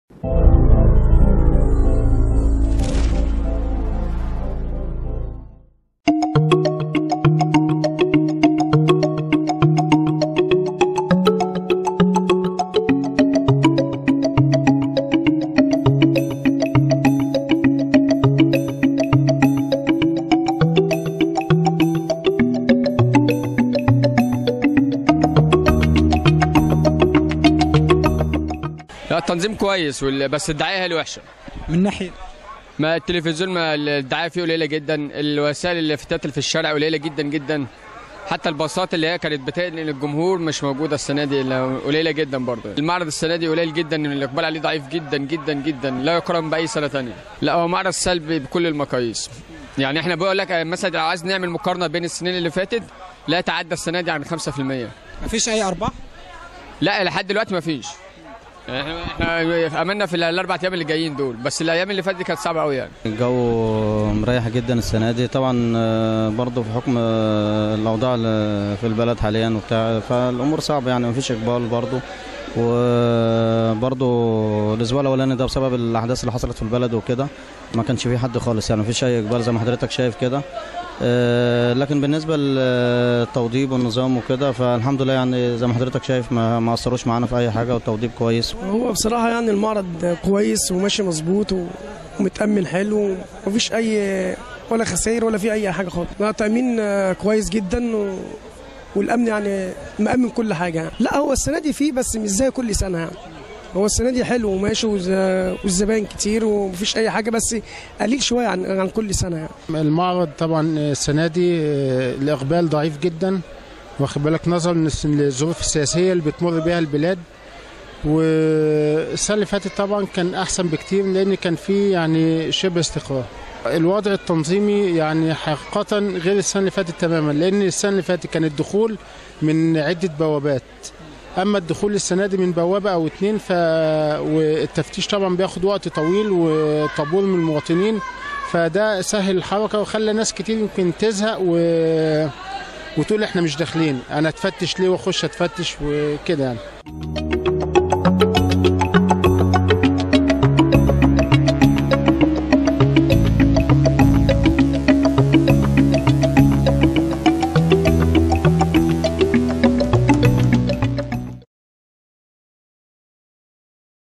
لا التنظيم كويس وال- بس الدعايه هي اللي وحشه من ناحيه ما التلفزيون ما الدعايه فيه قليله جدا الوسائل اللافتات اللي في الشارع قليله جدا جدا حتى الباصات اللي هي كانت بتنقل للجمهور مش موجوده السنه دي إلا قليله جدا برضه المعرض السنه دي قليل جدا الاقبال عليه ضعيف جدا جدا جدا لا يقارن باي سنه تانية لا هو معرض سلبي بكل المقاييس يعني احنا بقول لك مثلا لو عايز نعمل مقارنه بين السنين اللي فاتت لا يتعدى السنه دي عن 5% مفيش اي ارباح لا لحد دلوقتي ما فيش احنا احنا املنا في الاربع ايام اللي جايين دول بس الايام اللي فاتت دي كانت صعبه قوي يعني الجو مريح جدا السنة دي طبعا آه، برضه في حكم آه، الأوضاع اللي في البلد حاليا وبتاع فالأمور صعبة يعني مفيش إقبال برضه وبرضه الأسبوع الأولاني ده بسبب الأحداث اللي حصلت في البلد وكده ما كانش فيه حد خالص يعني مفيش أي إقبال زي ما حضرتك شايف كده آه، لكن بالنسبة للتوضيب والنظام وكده فالحمد لله يعني زي ما حضرتك شايف ما ما أثروش معانا في أي حاجة والتوضيب كويس هو بصراحة يعني المعرض كويس وماشي مظبوط ومتأمن حلو ومفيش أي ولا خسائر ولا في أي حاجة خالص لا تأمين آه، كويس جدا و... والأمن يعني مأمن كل حاجة يعني. لا هو السنة دي فيه بس مش زي كل سنة يعني هو السنة دي حلو وماشي وز- والزباين كتير ومفيش أي حاجة بس قليل شوية عن عن كل سنة يعني المعرض طبعا السنه دي آه، الاقبال ضعيف جدا واخد بالك نظرا للس- للظروف السياسيه اللي بتمر بها البلاد والسنه اللي فاتت طبعا كان احسن بكتير لان كان في يعني شبه استقرار الوضع التنظيمي يعني حقيقة غير السنة اللي فاتت تماما لأن السنة اللي فاتت كان الدخول من عدة بوابات أما الدخول السنة دي من بوابة أو اتنين ف... والتفتيش طبعا بياخد وقت طويل وطابور من المواطنين فده سهل الحركة وخلى ناس كتير يمكن تزهق و... وتقول احنا مش داخلين انا اتفتش ليه واخش اتفتش وكده يعني